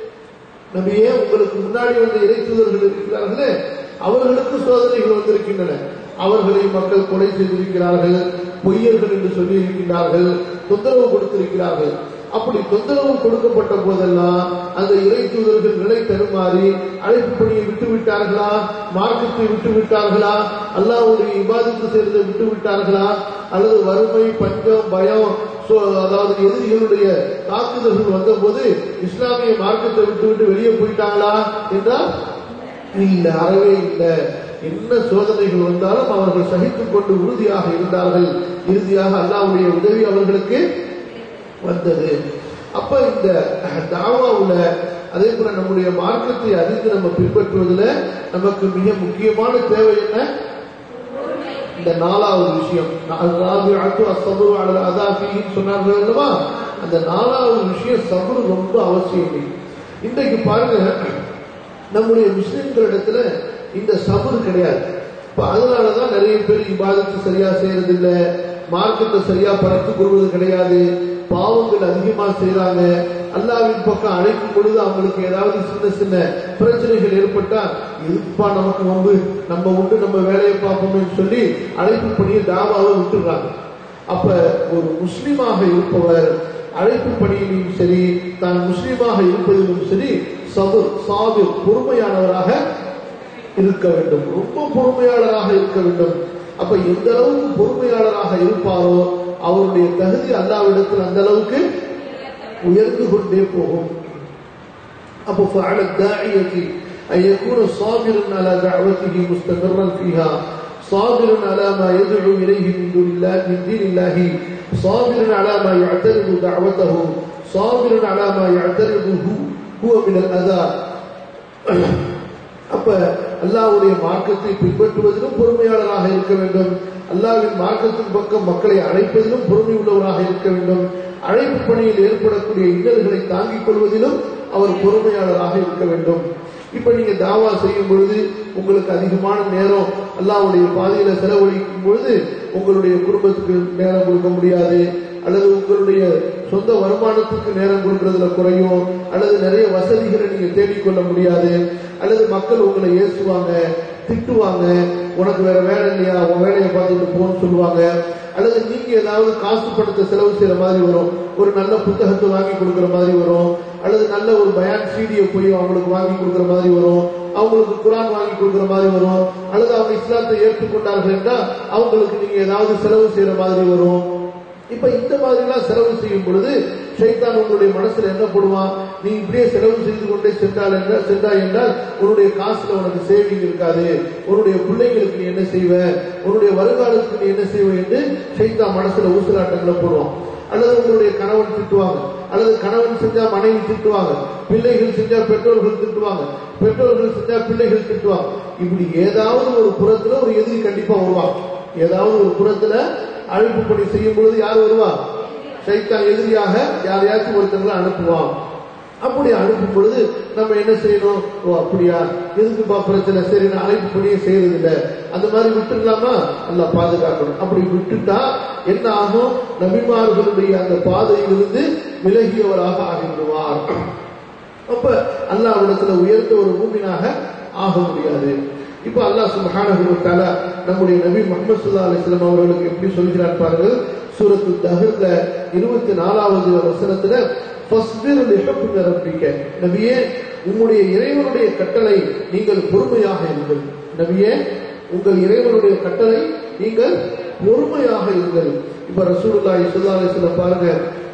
S1: நபியே உங்களுக்கு முன்னாடி வந்த இறைத்துதர்கள் இருக்கிறார்களே அவர்களுக்கு சோதனைகள் வந்திருக்கின்றன அவர்களை மக்கள் கொலை செய்திருக்கிறார்கள் பொய்யர்கள் என்று சொல்லி இருக்கின்றார்கள் தொந்தரவு கொடுத்திருக்கிறார்கள் அப்படி தொந்தரவு கொடுக்கப்பட்ட போதெல்லாம் அந்த இறை தூதர்கள் நிலை தருமாறி அழைப்பு பணியை விட்டு விட்டார்களா மார்க்கத்தை விட்டு விட்டார்களா அல்லாவுடைய இபாதத்து செய்வதை விட்டு விட்டார்களா அல்லது வறுமை பஞ்சம் பயம் அதாவது எதிரிகளுடைய தாக்குதல்கள் வந்தபோது இஸ்லாமிய மார்க்கத்தை விட்டு விட்டு வெளியே போயிட்டாங்களா என்றால் இல்ல அறவே இல்லை என்ன சோதனைகள் வந்தாலும் அவர்கள் சகித்துக் கொண்டு உறுதியாக இருந்தார்கள் இறுதியாக அல்லாவுடைய உதவி அவர்களுக்கு வந்தது அப்ப இந்த தாவாவுல அதே போல நம்முடைய மார்க்கத்தை அறிந்து நம்ம பின்பற்றுவதில் நமக்கு மிக முக்கியமான தேவை என்ன இந்த நாலாவது விஷயம் சொன்னார்கள் அல்லவா அந்த நாலாவது விஷயம் சபுரு ரொம்ப அவசியம் இன்றைக்கு பாருங்க நம்முடைய முஸ்லிம்களிடத்துல இந்த சபுர் கிடையாது இப்ப அதனாலதான் நிறைய பேர் இபாதத்து சரியா செய்யறது இல்ல மார்க்கத்தை சரியா படைத்துக் கொள்வது கிடையாது பாவங்கள் அதிகமா செய்யறாங்க அல்லாவின் பக்கம் அழைக்கும் பொழுது அவங்களுக்கு ஏதாவது சின்ன சின்ன பிரச்சனைகள் ஏற்பட்டா இதுப்பா நமக்கு வந்து நம்ம உண்டு நம்ம வேலையை பார்ப்போம்னு சொல்லி அழைப்பு பண்ணிய தாவாவை விட்டுறாங்க அப்ப ஒரு முஸ்லிமாக இருப்பவர் அழைப்பு பணியிலும் சரி தான் முஸ்லிமாக இருப்பதிலும் சரி சபர் சாபிர் பொறுமையானவராக இருக்க வேண்டும் ரொம்ப பொறுமையாளராக இருக்க வேண்டும் அப்ப எந்த அளவுக்கு பொறுமையாளராக இருப்பாரோ அவருடைய தகுதி அல்லாவிடத்தில் அந்த அளவுக்கு உயர்ந்து கொண்டே போகும் அப்போ فعلى الداعية أن يكون صابرا على دعوته مستمرا فيها صابرا على ما يدعو إليه من دون الله من دين الله صابرا على ما يعترض دعوته صابرا على ما يعترضه هو من الأذى அப்ப அல்லாஹ்வுடைய மார்க்கத்தை பின்பற்றுவதிலும் பொறுமையாளராக இருக்க வேண்டும் அல்லாஹ்வின் மார்க்கத்தின் பக்கம் மக்களை அழைப்பதிலும் பொறுமை உள்ளவராக இருக்க வேண்டும் அழைப்பு பணியில் ஏற்படக்கூடிய இன்னல்களை தாங்கிக் கொள்வதிலும் அவர் பொறுமையாளராக இருக்க வேண்டும் இப்ப நீங்க தாவா செய்யும் பொழுது உங்களுக்கு அதிகமான நேரம் அல்லாஹ்வுடைய பாதையில செலவழிக்கும் பொழுது உங்களுடைய குடும்பத்துக்கு நேரம் கொடுக்க முடியாது அல்லது உங்களுடைய சொந்த வருமானத்துக்கு நேரம் கொடுக்கறதுல குறையும் அல்லது நிறைய வசதிகளை நீங்க தேடிக்கொள்ள முடியாது அல்லது மக்கள் உங்களை ஏசுவாங்க திட்டுவாங்க உனக்கு வேற வேலை இல்லையா உன் வேலையை பார்த்துட்டு போன்னு சொல்லுவாங்க அல்லது நீங்க ஏதாவது காசு பணத்தை செலவு செய்யற மாதிரி வரும் ஒரு நல்ல புத்தகத்தை வாங்கி கொடுக்கற மாதிரி வரும் அல்லது நல்ல ஒரு பயான் சீடியை போய் அவங்களுக்கு வாங்கி கொடுக்கற மாதிரி வரும் அவங்களுக்கு குரான் வாங்கி கொடுக்கற மாதிரி வரும் அல்லது அவங்க இஸ்லாத்தை ஏற்றுக்கொண்டார்கள் என்றால் அவங்களுக்கு நீங்க ஏதாவது செலவு செய்யற மாதிரி வரும் இப்ப இந்த மாதிரி எல்லாம் செலவு செய்யும் பொழுது ஷைத்தான் உங்களுடைய மனசுல என்ன போடுவான் நீ இப்படியே செலவு செய்து கொண்டே சென்றால் என்றால் சென்றாய் என்றால் உன்னுடைய காசுல உனக்கு சேவிங் இருக்காது உன்னுடைய பிள்ளைங்களுக்கு நீ என்ன செய்வ உன்னுடைய வருங்காலத்துக்கு நீ என்ன செய்வ என்று ஷைத்தான் மனசுல ஊசலாட்டங்களை போடுவான் அல்லது உங்களுடைய கணவன் திட்டுவாங்க அல்லது கணவன் செஞ்சா மனைவி திட்டுவாங்க பிள்ளைகள் செஞ்சா பெற்றோர்கள் திட்டுவாங்க பெற்றோர்கள் செஞ்சா பிள்ளைகள் திட்டுவாங்க இப்படி ஏதாவது ஒரு புறத்துல ஒரு எதிரி கண்டிப்பா வருவாங்க ஏதாவது ஒரு புறத்துல அழைப்பு பணி செய்யும் பொழுது யார் வருவா சைத்தான் எதிரியாக யாரையாச்சும் ஒருத்தங்களை அனுப்புவான் அப்படி அனுப்பும் பொழுது நம்ம என்ன செய்யணும் ஓ அப்படியா எதுக்குப்பா பிரச்சனை சரி நான் அழைப்பு பணியை செய்யறது இல்லை அந்த மாதிரி விட்டுடலாமா நல்லா பாதுகாக்கணும் அப்படி விட்டுட்டா என்ன ஆகும் நபிமார்களுடைய அந்த பாதையிலிருந்து விலகியவராக ஆகிவிடுவார் அப்ப அல்லாவிடத்துல உயர்ந்த ஒரு மூமினாக ஆக முடியாது இப்ப அல்லாஹ் சுப்ஹானஹு வ தஆலா நம்முடைய நபி முஹம்மது ஸல்லல்லாஹு அலைஹி வஸல்லம் அவர்களுக்கு எப்படி சொல்கிறார் பாருங்கள் சூரத்து தஹ்ர்ல 24வது வசனத்துல ஃபஸ்பிர் லிஹுக்மி ரப்பிக்க நபியே உம்முடைய இறைவனுடைய கட்டளை நீங்கள் பொறுமையாக இருங்கள் நபியே உங்கள் இறைவனுடைய கட்டளை நீங்கள் பொறுமையாக இருங்கள் இப்ப ரசூலுல்லாஹி ஸல்லல்லாஹு அலைஹி வஸல்லம் பாருங்க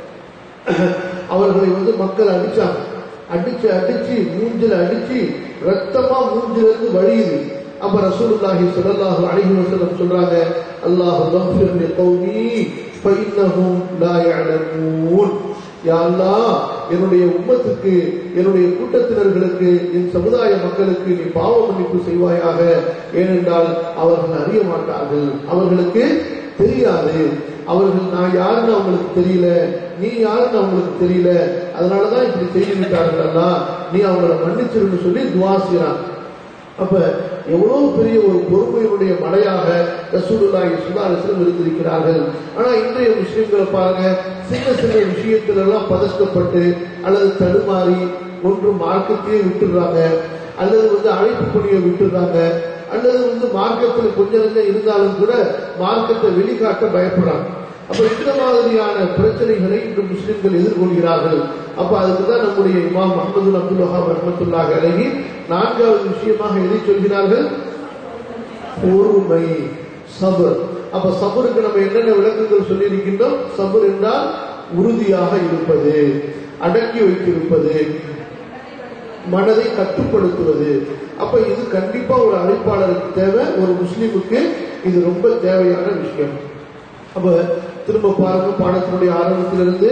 S1: அவர்களை வந்து மக்கள் அடிச்சாங்க அடிச்சு அடிச்சு மூஞ்சில அடிச்சு ரத்தமா மூஞ்சில இருந்து வழியுது அப்ப ரசூலுல்லாஹி ஸல்லல்லாஹு அலைஹி வஸல்லம் சொல்றாங்க அல்லாஹ் கஃபிர் லி கௌமி ஃபஇன்னஹும் லா யஅலமூன் யா அல்லாஹ் என்னுடைய உம்மத்துக்கு என்னுடைய கூட்டத்தினர்களுக்கு என் சமுதாய மக்களுக்கு நீ பாவ மன்னிப்பு செய்வாயாக ஏனென்றால் அவர்கள் அறிய மாட்டார்கள் அவர்களுக்கு தெரியாது அவர்கள் நான் யாருன்னு அவங்களுக்கு தெரியல நீ யாருன்னு அவங்களுக்கு தெரியல அதனாலதான் இப்படி செய்து விட்டார்களா நீ அவங்கள மன்னிச்சிருன்னு சொல்லி துவா செய்றான் அப்ப எவ்வளவு பெரிய ஒரு பொறுமையினுடைய மலையாக ரசூலுல்லாஹி சுல்லாலிஸ்லம் இருந்திருக்கிறார்கள் ஆனா இன்றைய முஸ்லிம்களை பாருங்க சின்ன சின்ன விஷயத்துல எல்லாம் பதஷ்டப்பட்டு அல்லது தடுமாறி ஒன்று மார்க்கத்தையே விட்டுடுறாங்க அல்லது வந்து அழைப்பு பணியை விட்டுடுறாங்க அல்லது வந்து மார்க்கத்தில் கொஞ்சம் கொஞ்சம் இருந்தாலும் கூட மார்க்கத்தை வெளிக்காட்ட பயப்படுறாங்க அப்ப இந்த மாதிரியான பிரச்சனைகளை இன்று முஸ்லிம்கள் எதிர்கொள்கிறார்கள் அப்ப அதுக்கு தான் நம்முடைய இமாம் முகமது அப்துல் வஹாப் ரஹமத்துல்லாஹ் அலஹி நான்காவது விஷயமாக எதை சொல்கிறார்கள் பொறுமை சபர் அப்ப சபருக்கு நம்ம என்னென்ன விளக்கங்கள் சொல்லி இருக்கின்றோம் சபர் என்றால் உறுதியாக இருப்பது அடக்கி வைத்திருப்பது மனதை கட்டுப்படுத்துவது அப்ப இது கண்டிப்பா ஒரு அழைப்பாளருக்கு தேவை ஒரு முஸ்லிமுக்கு இது ரொம்ப தேவையான விஷயம் அப்ப திரும்ப பாருங்க பாடத்தினுடைய ஆரம்பத்திலிருந்து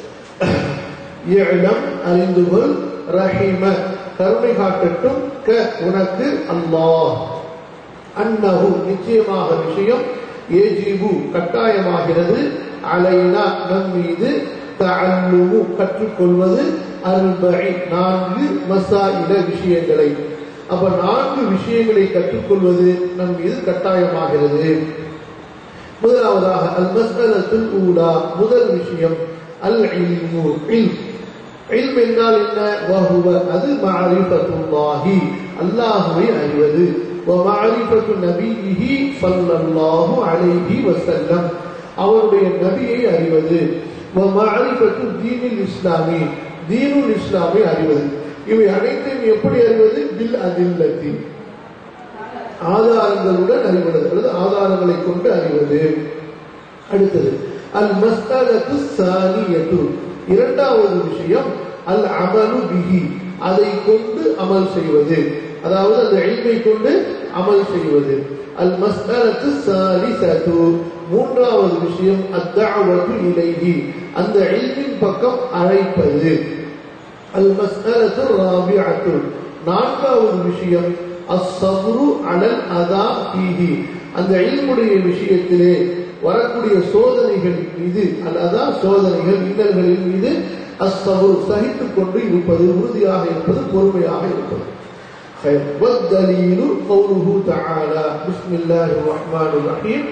S1: இளம் அறிந்து கொள் ரஹீம கருணை காட்டட்டும் க உனக்கு அல்லாஹ் அன்னஹு நிச்சயமாக விஷயம் ஏஜிபு கட்டாயமாகிறது அலைனா நம் மீது தஅல்லுமு கற்றுக்கொள்வது அல்பை நான்கு மசாயில விஷயங்களை அப்ப நான்கு விஷயங்களை கற்றுக்கொள்வது நம் மீது கட்டாயமாகிறது முதலாவதாக அல் மஸ்அலத்துல் ஊலா முதல் விஷயம் அல் இல்மு இல்ம் இல்ம் என்றால் என்ன வஹுவ அது மஅரிஃபத்துல்லாஹி அல்லாஹ்வை அறிவது ومعرفة نبيه صلى الله عليه وسلم அவருடைய நபியை அறிவது மாரிபத்து தீனில் இஸ்லாமி தீனுல் இஸ்லாமை அறிவது இவை அனைத்தையும் எப்படி அறிவது பில் அதில்லத்தி ஆதாரங்களுடன் அறிவது அல்லது ஆதாரங்களை கொண்டு அறிவது அடுத்தது அல் மஸ்தலத்து சானியத்து இரண்டாவது விஷயம் அல் அமலு பிஹி அதை கொண்டு அமல் செய்வது அதாவது அந்த எல்மை கொண்டு அமல் செய்வது அல் மஸ்தலத்து சாலிசத்து மூன்றாவது விஷயம் அத்தாவத்து இலைஹி அந்த எல்மின் பக்கம் அழைப்பது அல் மஸ்தலத்து ராபிஅத்து நான்காவது விஷயம் அஸ்ஸப்ரு அலல் அதா ஃபீஹி அந்த இல்முடைய விஷயத்திலே வரக்கூடிய சோதனைகளின் மீது அல்லதா சோதனைகள் இன்னல்களின் மீது அஸ்ஸப்ரு சகித்துக் கொண்டு இருப்பது உறுதியாக இருப்பது பொறுமையாக இருப்பது خير والدليل قوله تعالى بسم الله الرحمن الرحيم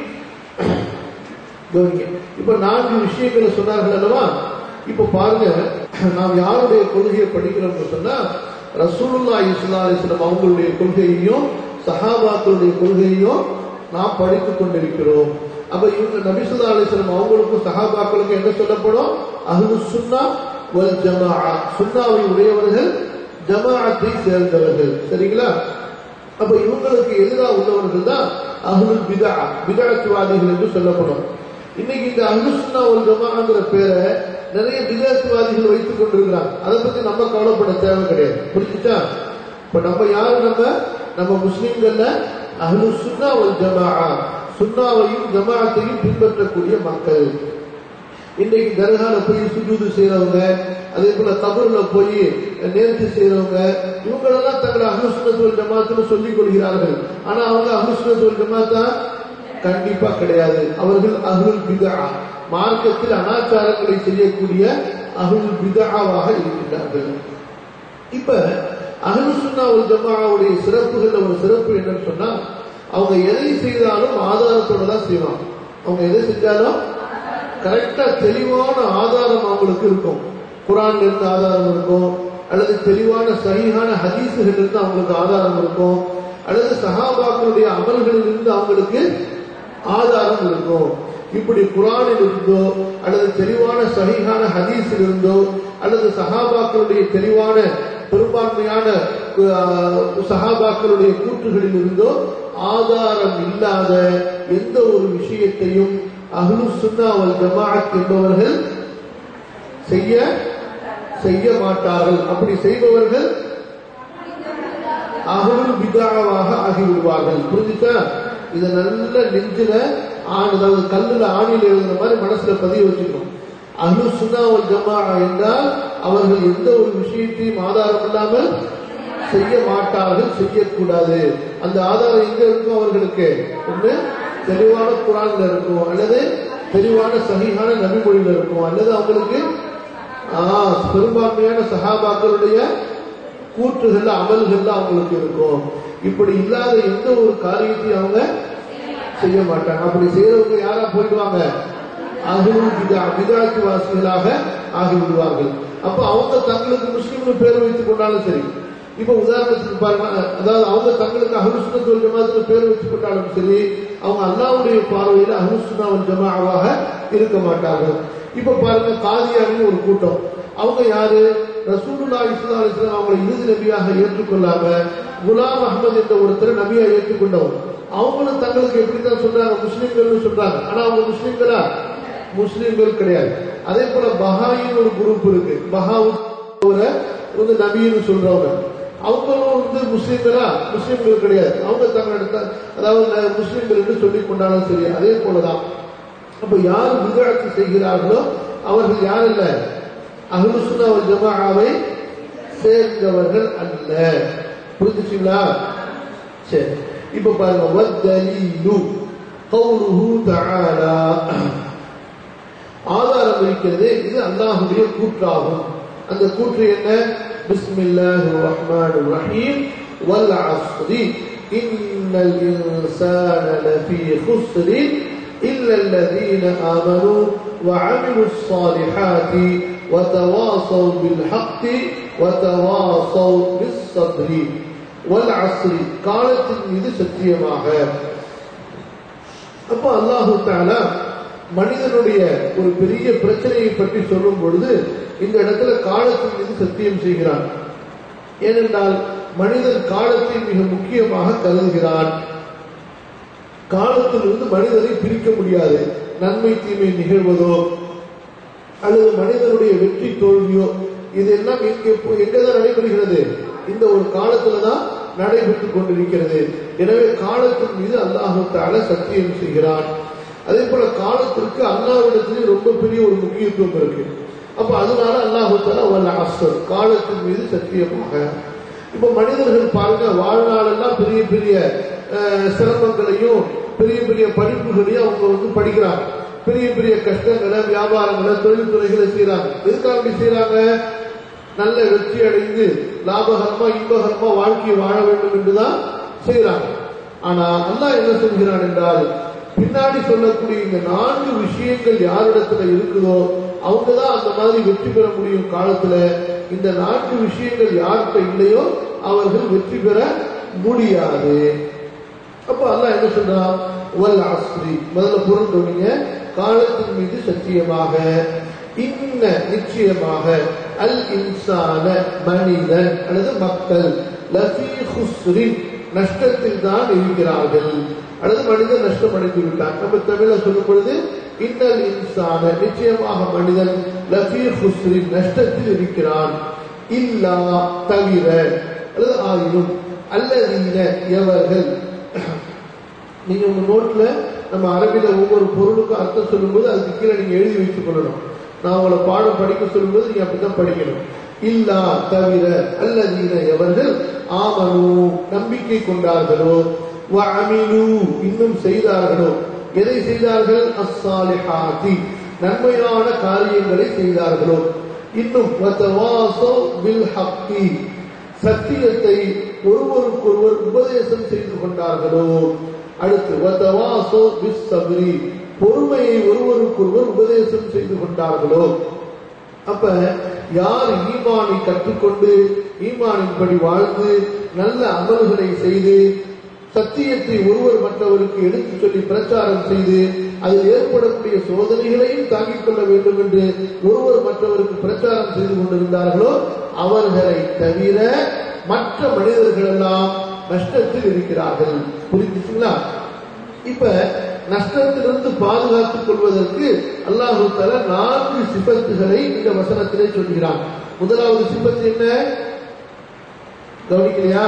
S1: கவனிங்க இப்ப நான்கு விஷயங்களை சொன்னார்கள் அல்லவா இப்ப பாருங்க நாம் யாருடைய கொள்கையை படிக்கிறோம்னு சொன்னா ரசூலுல்லா இஸ்லா அலிஸ்லாம் அவங்களுடைய கொள்கையையும் சஹாபாக்களுடைய கொள்கையையும் நாம் படித்துக் கொண்டிருக்கிறோம் அப்ப இவங்க நபிசுல்லா அலிஸ்லாம் அவங்களுக்கும் சஹாபாக்களுக்கும் என்ன சொல்லப்படும் அஹ்லு சுன்னா வல் ஜமா சுன்னாவை உடையவர்கள் ஜமாஅத்தை சேர்ந்தவர்கள் சரிங்களா அப்ப இவங்களுக்கு எதிராக உள்ளவர்கள் தான் அஹ்லுல் பிதா பிதாத்துவாதிகள் என்று சொல்லப்படும் இன்னைக்கு இந்த அஹ்லுசுன்னா ஒரு ஜமாங்கிற பேரை நிறைய பிதாத்துவாதிகள் வைத்துக் கொண்டிருக்கிறாங்க அதை பத்தி நம்ம கவலைப்பட தேவை கிடையாது புரிஞ்சுச்சா இப்ப நம்ம யாரு நம்ம நம்ம முஸ்லிம்கள்ல அஹ்லு சுன்னா ஒரு ஜமா சுன்னாவையும் ஜமாஅத்தையும் பின்பற்றக்கூடிய மக்கள் இன்னைக்கு தர்கால போய் சுஜூது செய்யறவங்க அதே போல கபர்ல போய் நேர்த்தி செய்யறவங்க இவங்களெல்லாம் தங்களை அஹ்லுசுன்னத்துவல் ஜமாத்துன்னு சொல்லிக் கொள்கிறார்கள் ஆனா அவங்க அஹ்லுசுன்னத்துவல் ஜமாத்தா கண்டிப்பா கிடையாது அவர்கள் அஹ்லுல் பிதா மார்க்கத்தில் அனாச்சாரங்களை செய்யக்கூடிய அஹ்லுல் பிதாவாக இருக்கின்றார்கள் இப்ப அஹ்லு சுன்னா ஒரு ஜமாவுடைய சிறப்புகள் ஒரு சிறப்பு என்னன்னு சொன்னா அவங்க எதை செய்தாலும் ஆதாரத்தோட தான் செய்வாங்க அவங்க எதை செஞ்சாலும் கரெக்டா தெளிவான ஆதாரம் அவங்களுக்கு இருக்கும் குரான்ல இருந்து ஆதாரம் இருக்கும் அல்லது தெளிவான சரியான ஹதீசுகள் இருந்து அவங்களுக்கு ஆதாரம் இருக்கும் அல்லது சஹாபாக்களுடைய அமல்களில் இருந்து அவங்களுக்கு ஆதாரம் இருக்கும் இப்படி குரானில் இருந்தோ அல்லது தெளிவான சகிஹான ஹதீஸில் இருந்தோ அல்லது சஹாபாக்களுடைய தெளிவான பெரும்பான்மையான சஹாபாக்களுடைய கூற்றுகளில் இருந்தோ ஆதாரம் இல்லாத எந்த ஒரு விஷயத்தையும் அஹ்லு சுன்னாவல் ஜமாஅத் என்பவர்கள் செய்ய செய்ய மாட்டார்கள் அப்படி செய்பவர்கள் அகலுல் பிதாவாக ஆகிவிடுவார்கள் புரிஞ்சுச்சா இதை நல்ல நெஞ்சில ஆண் அதாவது கல்லுல ஆணியில் எழுதுற மாதிரி மனசுல பதிய வச்சுக்கணும் அஹ்லு சுன்னாவல் ஜமா என்றால் அவர்கள் எந்த ஒரு விஷயத்தையும் ஆதாரம் இல்லாமல் செய்ய மாட்டார்கள் செய்யக்கூடாது அந்த ஆதாரம் எங்க இருக்கும் அவர்களுக்கு ஒண்ணு தெளிவான குரான்ல இருக்கும் அல்லது தெளிவான சகிஹான நபிமொழியில இருக்கும் அல்லது அவங்களுக்கு பெரும்பான்மையான சகாபாக்களுடைய கூற்றுகள்ல அமல்கள்ல அவங்களுக்கு இருக்கும் இப்படி இல்லாத எந்த ஒரு காரியத்தையும் அவங்க செய்ய மாட்டாங்க அப்படி செய்யறவங்க யாரா போயிடுவாங்க அகுலும் விதாக்கு வாசிகளாக ஆகிவிடுவார்கள் அப்ப அவங்க தங்களுக்கு முஸ்லீம்னு பேர் வைத்துக் கொண்டாலும் சரி இப்ப உதாரணத்துக்கு பாருங்க அதாவது அவங்க தங்களுக்கு அஹுசுனத்துவல் ஜமாத்துல பேர் வச்சுக் கொண்டாலும் சரி அவங்க அல்லாவுடைய பார்வையில அஹுசுனாவல் ஜமாவாக இருக்க மாட்டார்கள் இப்ப பாருங்க காதியானின்னு ஒரு கூட்டம் அவங்க யாரு ரசூலுல்லா இஸ்லாம் அலிஸ்லாம் அவங்களை இறுதி நபியாக ஏற்றுக்கொள்ளாம குலாம் அகமது என்ற ஒருத்தர் நபியா ஏற்றுக்கொண்டவர் அவங்களும் தங்களுக்கு எப்படித்தான் சொல்றாங்க முஸ்லிம்கள்னு சொல்றாங்க ஆனா அவங்க முஸ்லிம்களா முஸ்லிம்கள் கிடையாது அதே போல பஹாயின் ஒரு குரூப் இருக்கு பஹாவுக்கு வந்து நபின்னு சொல்றவங்க அவங்களும் வந்து முஸ்லீம்களா முஸ்லீம்கள் கிடையாது அவங்க தங்களோட அதாவது முஸ்லீம்கள் என்று சொல்லிக் கொண்டாலும் சரி அதே போலதான் அப்ப யார் விதாட்சி செய்கிறார்களோ அவர்கள் யார் இல்ல அஹ்லுசுன்னா ஜமாவை சேர்ந்தவர்கள் அல்ல புரிஞ்சுச்சுங்களா சரி இப்ப பாருங்க வத்தலீலு قوله تعالى ஆதாரம் இருக்கிறது இது அல்லாஹுடைய கூற்றாகும் அந்த கூற்று என்ன بسم الله الرحمن الرحيم والعصر إن الإنسان لفي خسر إلا الذين آمنوا وعملوا الصالحات وتواصوا بالحق وتواصوا بالصبر والعصر காலத்தின் மீது சத்தியமாக அப்ப அல்லாஹு தாலா மனிதனுடைய ஒரு பெரிய பிரச்சனையை பற்றி சொல்லும் பொழுது இந்த இடத்துல காலத்தின் மீது சத்தியம் செய்கிறான் ஏனென்றால் மனிதன் காலத்தை மிக முக்கியமாக கருதுகிறான் காலத்திலிருந்து மனிதனை பிரிக்க முடியாது நன்மை தீமை நிகழ்வதோ அல்லது மனிதனுடைய வெற்றி தோல்வியோ இதெல்லாம் எங்கே எங்கதான் நடைபெறுகிறது இந்த ஒரு காலத்துல தான் நடைபெற்றுக் கொண்டிருக்கிறது எனவே காலத்தின் மீது அல்லாஹு தால சத்தியம் செய்கிறான் அதே போல காலத்திற்கு அல்லாவிடத்திலே ரொம்ப பெரிய ஒரு முக்கியத்துவம் இருக்கு அப்ப அதனால அல்லாஹு தாலா வல்ல அஸ்வர் காலத்தின் மீது சத்தியமாக இப்ப மனிதர்கள் பாருங்க வாழ்நாளெல்லாம் பெரிய பெரிய அஹ், சிரமங்களையும் பெரிய பெரிய படிப்புகளையும் அவங்க வந்து படிக்கிறாங்க பெரிய பெரிய கஷ்டங்களை வியாபாரங்களை தொழில்துறைகளை செய்யறாங்க எதுக்காக அப்படி செய்யறாங்க நல்ல வெற்றி அடைந்து லாபகரமா இன்பகரமா வாழ்க்கையை வாழ வேண்டும் என்றுதான் செய்யறாங்க ஆனா அல்லாஹ் என்ன சொல்கிறான் என்றால் பின்னாடி சொல்லக்கூடிய இந்த நான்கு விஷயங்கள் யாரிடத்துல இருக்குதோ அவங்கதான் அந்த மாதிரி வெற்றி பெற முடியும் காலத்துல இந்த நான்கு விஷயங்கள் யார்கிட்ட இல்லையோ அவர்கள் வெற்றி பெற முடியாது அப்ப அல்லாஹ் என்ன சொல்றான் வல் அஸ்ரி முதல்ல பொருள் கவனிங்க காலத்தின் மீது சத்தியமாக இன்ன நிச்சயமாக அல் இன்சான மனிதன் அல்லது மக்கள் லஃபீ ஹுஸ்ரின் நஷ்டத்தில் தான் இருக்கிறார்கள் அல்லது மனிதன் நஷ்டமடைந்து விட்டான் நம்ம தமிழ்ல சொல்லும் பொழுது இன்னல் இன்சான நிச்சயமாக மனிதன் லஃபீ ஹுஸ்ரின் நஷ்டத்தில் இருக்கிறான் இல்லா தவிர அல்லது ஆயினும் அல்லதீன எவர்கள் நீங்க உங்க நோட்ல நம்ம அரபில ஒவ்வொரு பொருளுக்கும் அர்த்தம் சொல்லும்போது அதுக்கு கீழே நீங்க எழுதி வைத்துக் கொள்ளணும் நான் உங்களை பாடம் படிக்க சொல்லும்போது நீங்க அப்படித்தான் படிக்கணும் இல்லா தவிர அல்லதீன எவர்கள் ஆமனு நம்பிக்கை கொண்டார்களோ வஅமிலு இன்னும் செய்தார்களோ எதை செய்தார்கள் அஸ்ஸாலிஹாத்தி நன்மையான காரியங்களை செய்தார்களோ இன்னும் வதவாசோ பில் ஹக்கி சத்தியத்தை ஒருவருக்கொருவர் உபதேசம் செய்து கொண்டார்களோ அடுத்து வதவாசோ பிஸ்ஸப்ரி பொறுமையை ஒருவருக்கொருவர் உபதேசம் செய்து கொண்டார்களோ அப்ப யார் ஈமானை கற்றுக்கொண்டு ஈமானின்படி வாழ்ந்து நல்ல அமல்களை செய்து சத்தியத்தை ஒருவர் மற்றவருக்கு எடுத்துச் சொல்லி பிரச்சாரம் செய்து அதில் ஏற்படக்கூடிய சோதனைகளையும் தாங்கிக் கொள்ள வேண்டும் என்று ஒருவர் மற்றவருக்கு பிரச்சாரம் செய்து கொண்டிருந்தார்களோ அவர்களை தவிர மற்ற மனிதர்கள் எல்லாம் நஷ்டத்தில் இருக்கிறார்கள் புரிஞ்சுச்சுங்களா இப்ப நஷ்டத்திலிருந்து பாதுகாத்துக் கொள்வதற்கு அல்லாஹு தஆலா நான்கு சிபத்துகளை இந்த வசனத்திலே சொல்கிறான் முதலாவது சிபத்து என்ன கவனிக்கலையா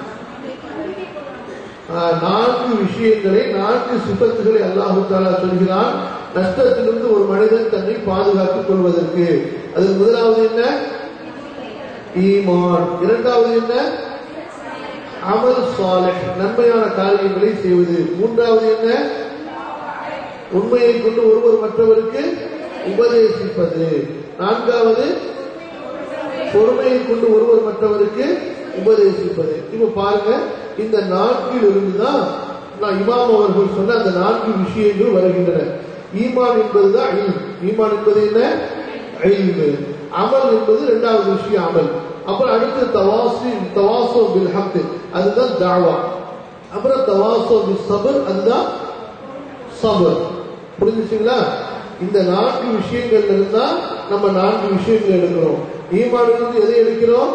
S1: ஆஹ், நான்கு விஷயங்களை நான்கு சிபத்துகளை அல்லாஹு தாலா சொல்கிறான் நஷ்டத்திலிருந்து ஒரு மனிதன் தன்னை பாதுகாத்துக் கொள்வதற்கு அது முதலாவது என்ன ஈமான் இரண்டாவது என்ன அமல் சாலிஹ் நன்மையான காரியங்களை செய்வது மூன்றாவது என்ன உண்மையை கொண்டு ஒருவர் மற்றவருக்கு உபதேசிப்பது நான்காவது பொறுமையை கொண்டு ஒருவர் மற்றவருக்கு உபதேசிப்பது இப்ப பாருங்க இந்த நான்கில் இருந்துதான் நான் இமாம் அவர்கள் சொன்ன அந்த நான்கு விஷயங்கள் வருகின்றன ஈமான் என்பதுதான் இல்ம். ஈமான் என்பது என்ன இல்மு. அமல் என்பது இரண்டாவது விஷயம் அமல் அப்புறம் அடுத்து தவாசி தவாசோ பில் ஹக் அதுதான் தாவா அப்புறம் தவாசோ பில் சபர் அதுதான் சபர் புரிஞ்சுச்சுங்களா இந்த நான்கு விஷயங்கள்ல இருந்தா நம்ம நான்கு விஷயங்கள் எடுக்கிறோம் ஈமானிலிருந்து எதை எடுக்கிறோம்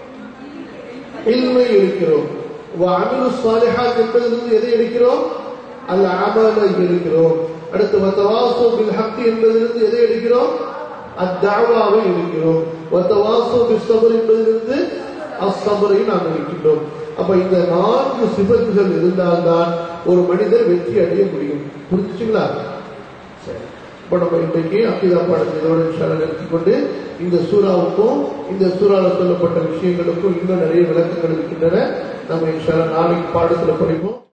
S1: இல்மை எடுக்கிறோம் அமிரு சாலிஹாத் என்பதிலிருந்து எதை எடுக்கிறோம் அல்ல அமலை எடுக்கிறோம் அடுத்து வத்தவாசோ பில் ஹக் என்பதிலிருந்து எதை எடுக்கிறோம் அத்தாவாவை எடுக்கிறோம் வத்தவாசோ பில் சபர் என்பதிலிருந்து அசபரை நாம் எடுக்கின்றோம் அப்ப இந்த நான்கு சிபத்துகள் இருந்தால்தான் ஒரு மனிதர் வெற்றி அடைய முடியும் புரிஞ்சுச்சுங்களா சரி இப்போ நம்ம இன்றைக்கு அக்கிதா பாடத்தை இதோட இன்ஷால்லா நிறுத்திக் கொண்டு இந்த சூறாவுக்கும் இந்த சூறால சொல்லப்பட்ட விஷயங்களுக்கும் இன்னும் நிறைய விளக்கங்கள் இருக்கின்றன நம்ம இன்ஷால்லா நாளைக்கு பாடத்துல படிப்போம்